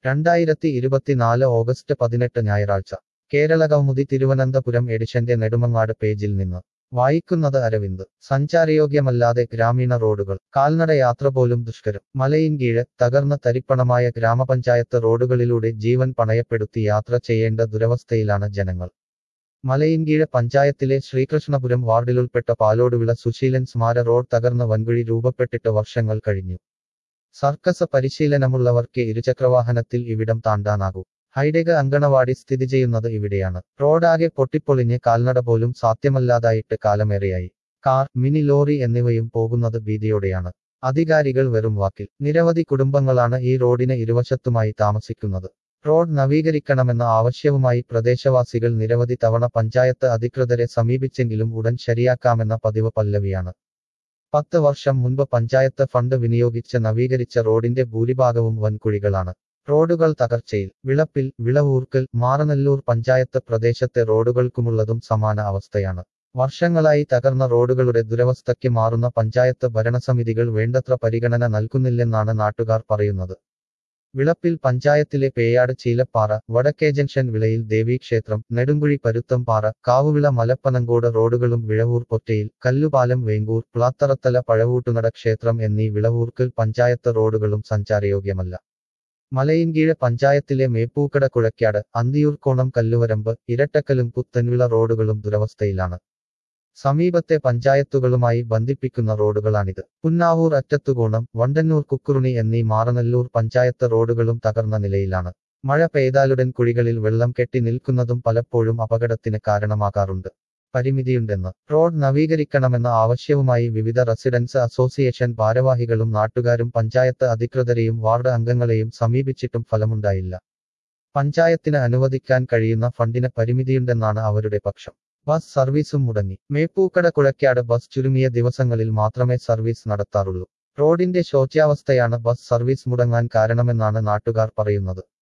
രണ്ടായിരത്തി ഇരുപത്തിനാല് ഓഗസ്റ്റ് പതിനെട്ട് ഞായറാഴ്ച കേരളകൗമുദി തിരുവനന്തപുരം എഡിഷന്റെ നെടുമങ്ങാട് പേജിൽ നിന്ന് വായിക്കുന്നത് അരവിന്ദ് സഞ്ചാരയോഗ്യമല്ലാതെ ഗ്രാമീണ റോഡുകൾ കാൽനടയാത്ര പോലും ദുഷ്കരം മലയിൻകീഴ് തകർന്ന തരിപ്പണമായ ഗ്രാമപഞ്ചായത്ത് റോഡുകളിലൂടെ ജീവൻ പണയപ്പെടുത്തി യാത്ര ചെയ്യേണ്ട ദുരവസ്ഥയിലാണ് ജനങ്ങൾ മലയിൻകീഴ് പഞ്ചായത്തിലെ ശ്രീകൃഷ്ണപുരം വാർഡിലുൾപ്പെട്ട പാലോടുവിള സുശീലൻ സ്മാര റോഡ് തകർന്ന വൻകുഴി രൂപപ്പെട്ടിട്ട് വർഷങ്ങൾ കഴിഞ്ഞു സർക്കസ് പരിശീലനമുള്ളവർക്ക് ഇരുചക്രവാഹനത്തിൽ ഇവിടം താണ്ടാനാകൂ ഹൈഡെക അങ്കണവാടി സ്ഥിതി ചെയ്യുന്നത് ഇവിടെയാണ് റോഡാകെ പൊട്ടിപ്പൊളിഞ്ഞ് കാൽനട പോലും സാധ്യമല്ലാതായിട്ട് കാലമേറെയായി കാർ മിനി ലോറി എന്നിവയും പോകുന്നത് ഭീതിയോടെയാണ് അധികാരികൾ വെറും വാക്കിൽ നിരവധി കുടുംബങ്ങളാണ് ഈ റോഡിന് ഇരുവശത്തുമായി താമസിക്കുന്നത് റോഡ് നവീകരിക്കണമെന്ന ആവശ്യവുമായി പ്രദേശവാസികൾ നിരവധി തവണ പഞ്ചായത്ത് അധികൃതരെ സമീപിച്ചെങ്കിലും ഉടൻ ശരിയാക്കാമെന്ന പതിവ് പല്ലവിയാണ് പത്ത് വർഷം മുൻപ് പഞ്ചായത്ത് ഫണ്ട് വിനിയോഗിച്ച് നവീകരിച്ച റോഡിന്റെ ഭൂരിഭാഗവും വൻകുഴികളാണ് റോഡുകൾ തകർച്ചയിൽ വിളപ്പിൽ വിളവൂർക്കൽ മാറനല്ലൂർ പഞ്ചായത്ത് പ്രദേശത്തെ റോഡുകൾക്കുമുള്ളതും സമാന അവസ്ഥയാണ് വർഷങ്ങളായി തകർന്ന റോഡുകളുടെ ദുരവസ്ഥയ്ക്ക് മാറുന്ന പഞ്ചായത്ത് ഭരണസമിതികൾ വേണ്ടത്ര പരിഗണന നൽകുന്നില്ലെന്നാണ് നാട്ടുകാർ പറയുന്നത് വിളപ്പിൽ പഞ്ചായത്തിലെ പേയാട് ചീലപ്പാറ വടക്കേ ജംഗ്ഷൻ വിളയിൽ ദേവീക്ഷേത്രം നെടുങ്കുഴി പരുത്തംപാറ കാവുവിള മലപ്പനങ്കോട് റോഡുകളും വിഴവൂർ പൊറ്റയിൽ കല്ലുപാലം വേങ്കൂർ പ്ലാത്തറത്തല പഴവൂട്ടുനട ക്ഷേത്രം എന്നീ വിളവൂർക്കൽ പഞ്ചായത്ത് റോഡുകളും സഞ്ചാരയോഗ്യമല്ല മലയിൻകീഴ് പഞ്ചായത്തിലെ മേപ്പൂക്കട കുഴക്കാട് അന്തിയൂർക്കോണം കല്ലുവരമ്പ് ഇരട്ടക്കലും പുത്തൻവിള റോഡുകളും ദുരവസ്ഥയിലാണ് സമീപത്തെ പഞ്ചായത്തുകളുമായി ബന്ധിപ്പിക്കുന്ന റോഡുകളാണിത് പുന്നാവൂർ അറ്റത്തുകോണം വണ്ടന്നൂർ കുക്കുറുണി എന്നീ മാറനല്ലൂർ പഞ്ചായത്ത് റോഡുകളും തകർന്ന നിലയിലാണ് മഴ പെയ്താലുടൻ കുഴികളിൽ വെള്ളം കെട്ടി നിൽക്കുന്നതും പലപ്പോഴും അപകടത്തിന് കാരണമാകാറുണ്ട് പരിമിതിയുണ്ടെന്ന് റോഡ് നവീകരിക്കണമെന്ന ആവശ്യവുമായി വിവിധ റെസിഡൻസ് അസോസിയേഷൻ ഭാരവാഹികളും നാട്ടുകാരും പഞ്ചായത്ത് അധികൃതരെയും വാർഡ് അംഗങ്ങളെയും സമീപിച്ചിട്ടും ഫലമുണ്ടായില്ല പഞ്ചായത്തിന് അനുവദിക്കാൻ കഴിയുന്ന ഫണ്ടിന് പരിമിതിയുണ്ടെന്നാണ് അവരുടെ പക്ഷം ബസ് സർവീസും മുടങ്ങി മേപ്പൂക്കട കുഴക്കാട് ബസ് ചുരുങ്ങിയ ദിവസങ്ങളിൽ മാത്രമേ സർവീസ് നടത്താറുള്ളൂ റോഡിന്റെ ശോച്യാവസ്ഥയാണ് ബസ് സർവീസ് മുടങ്ങാൻ കാരണമെന്നാണ് നാട്ടുകാർ പറയുന്നത്